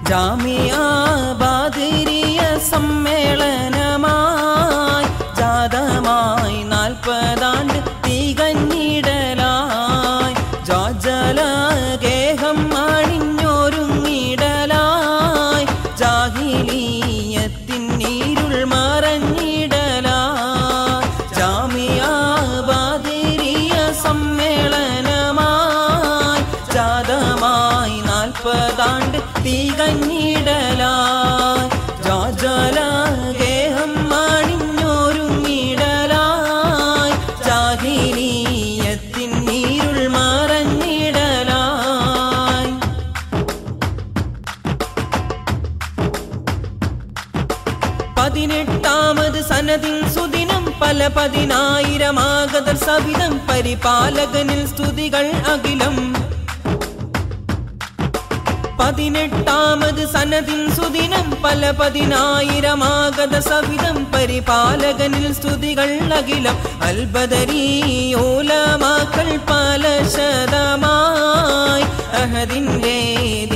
ജാമിയ ബാദിരിയ സമ്മേളനമായി ജാതമായി നാൽപ്പതാണ്ട് തികഞ്ഞിടലായി ജാജല ഗേഹം അണിഞ്ഞൊരുങ്ങിടലായി ജാഹിലീയത്തിൻ നീരുൾ മറഞ്ഞിടലായി ജാമിയ ബാദിരിയ സമ്മേളനമായി ജാതമായി നാൽപ്പതാണ്ട് തികഞ്ഞിടലായി ജാജല ഗേഹം അണിഞ്ഞൊരുങ്ങിടലായി ജാഹിലീയത്തിൻ നീരുൾ മറഞ്ഞിടലായി പതിനെട്ടാമത് സനദിൻ സുദിനം പല പതിനായിരമാകതർ സവിധം പരിപാലകനിൽ സ്തുതികൾ അഖിലം പതിനെട്ടാമത് സനദിൻ സുദിനം പല പതിനായിരമാകത സവിധം പരിപാലകനിൽ സ്തുതികൾ അഖിലം അൽബദരീയോലമാക്കൾ പല ശതമായി അഹദിൻ വേദി